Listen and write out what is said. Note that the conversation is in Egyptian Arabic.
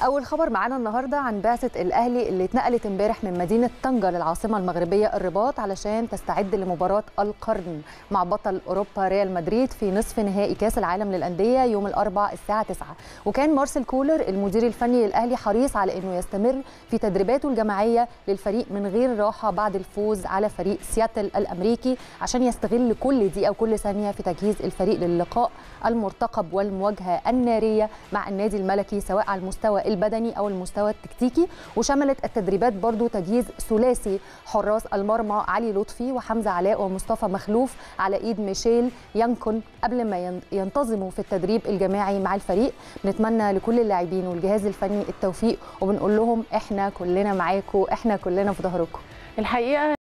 اول خبر معانا النهارده عن بعثه الاهلي اللي اتنقلت امبارح من مدينه طنجه للعاصمه المغربيه الرباط علشان تستعد لمباراه القرن مع بطل اوروبا ريال مدريد في نصف نهائي كاس العالم للانديه يوم الاربعاء الساعه 9 وكان مارسيل كولر المدير الفني للاهلي حريص على انه يستمر في تدريباته الجماعيه للفريق من غير راحه بعد الفوز على فريق سياتل الامريكي عشان يستغل كل دقيقه وكل ثانيه في تجهيز الفريق للقاء المرتقب والمواجهه الناريه مع النادي الملكي سواء على المستوى البدني او المستوى التكتيكي وشملت التدريبات برضو تجهيز ثلاثي حراس المرمى علي لطفي وحمزه علاء ومصطفى مخلوف على ايد ميشيل يانكون قبل ما ينتظموا في التدريب الجماعي مع الفريق بنتمنى لكل اللاعبين والجهاز الفني التوفيق وبنقول لهم احنا كلنا معاكم احنا كلنا في ظهركم الحقيقه